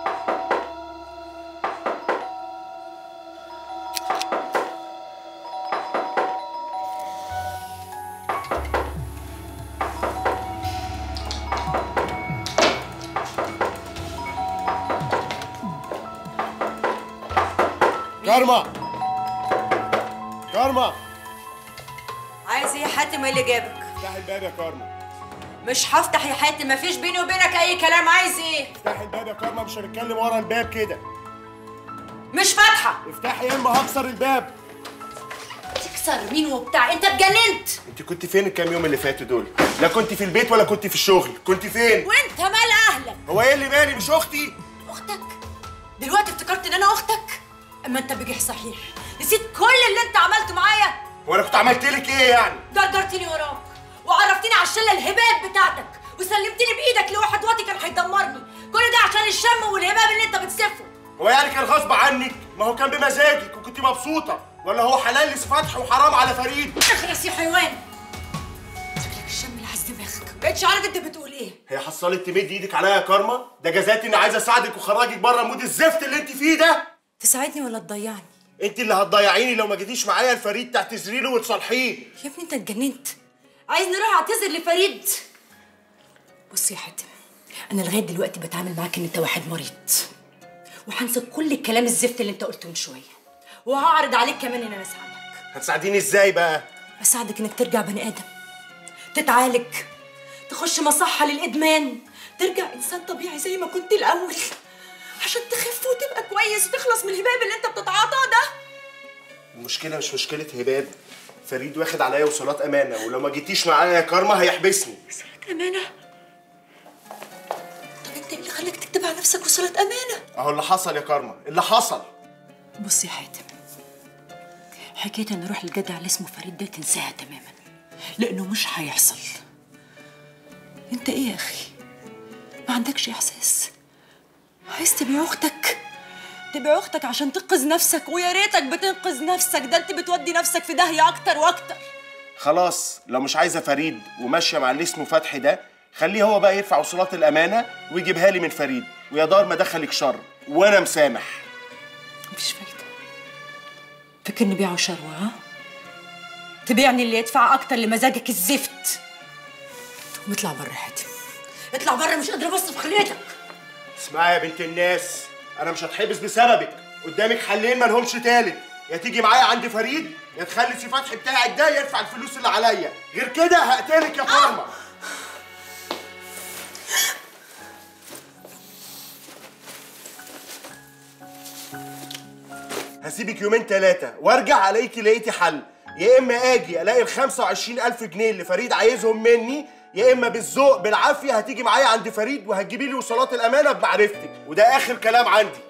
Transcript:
كارما كارما عايز ايه يا حاتم ايه اللي جابك افتحي الباب يا كارما مش هفتح يا حاتم مفيش بيني وبينك اي كلام عايز ايه افتحي الباب يا كارما مش هنتكلم ورا الباب كده مش فاتحه افتحي يا اما هكسر الباب تكسر مين وبتاع انت اتجننت انت كنت فين الكام يوم اللي فاتوا دول لا كنت في البيت ولا كنت في الشغل كنت فين وانت مال اهلك هو ايه اللي مالي مش اختي اختك دلوقتي افتكرت ان انا اختك اما انت بجح صحيح نسيت كل اللي انت عملته معايا هو انا كنت عملت لك ايه يعني جرجرتني وراك وعرفتني على الشله الهباب بتاعتك وسلمتني بايدك لواحد واطي كان هيدمرني كل ده عشان الشم والهباب اللي انت بتسفه هو يعني كان غصب عنك ما هو كان بمزاجك وكنت مبسوطه ولا هو حلال لسه فتح وحرام على فريد اخرس يا حيوان شكلك الشم اللي عايز دماغك بقتش عارف انت بتقول ايه هي حصلت تمد ايدك عليا يا كارما ده جزاتي اني عايز اساعدك واخرجك بره مود الزفت اللي انت فيه ده تساعدني ولا تضيعني انت اللي هتضيعيني لو ما جيتيش معايا الفريد تعتذري له وتصالحيه يا ابني انت اتجننت عايز نروح اعتذر لفريد بص يا حاتم انا لغايه دلوقتي بتعامل معاك ان انت واحد مريض وهنسى كل الكلام الزفت اللي انت قلته من شويه وهعرض عليك كمان ان انا اساعدك هتساعديني ازاي بقى اساعدك انك ترجع بني ادم تتعالج تخش مصحه للادمان ترجع انسان طبيعي زي ما كنت الاول عشان تخف وتبقى كويس وتخلص من الهباب اللي انت بتتعاطاه ده المشكله مش مشكله هباب فريد واخد عليا وصولات امانه ولو ما جيتيش معايا يا كارما هيحبسني وصلت امانه طب انت ايه اللي خلاك تكتب على نفسك وصلت امانه اهو اللي حصل يا كارما اللي حصل بص يا حاتم حكايه ان اروح للجدع اللي اسمه فريد ده تنساها تماما لانه مش هيحصل انت ايه يا اخي ما عندكش احساس عايز تبيع اختك تبيع اختك عشان تنقذ نفسك ويا ريتك بتنقذ نفسك ده انت بتودي نفسك في داهيه اكتر واكتر خلاص لو مش عايزه فريد وماشيه مع اللي اسمه فتحي ده خليه هو بقى يرفع وصولات الامانه ويجيبها لي من فريد ويا دار ما دخلك شر وانا مسامح مفيش فايده فاكرني بيع وشروه ها تبيعني اللي يدفع اكتر لمزاجك الزفت قوم اطلع بره يا حاتم اطلع بره مش قادره ابص في خليتك اسمعي يا بنت الناس انا مش هتحبس بسببك قدامك حلين مالهمش تالت يا تيجي معايا عند فريد يا تخلي سي فتحي بتاعك ده يدفع الفلوس اللي عليا غير كده هقتلك يا كارما هسيبك يومين ثلاثة وارجع الاقيكي لقيتي حل يا اما اجي الاقي ال 25000 جنيه اللي فريد عايزهم مني يا اما بالذوق بالعافيه هتيجي معايا عند فريد وهتجيبي لي وصلات الامانه بمعرفتك وده اخر كلام عندي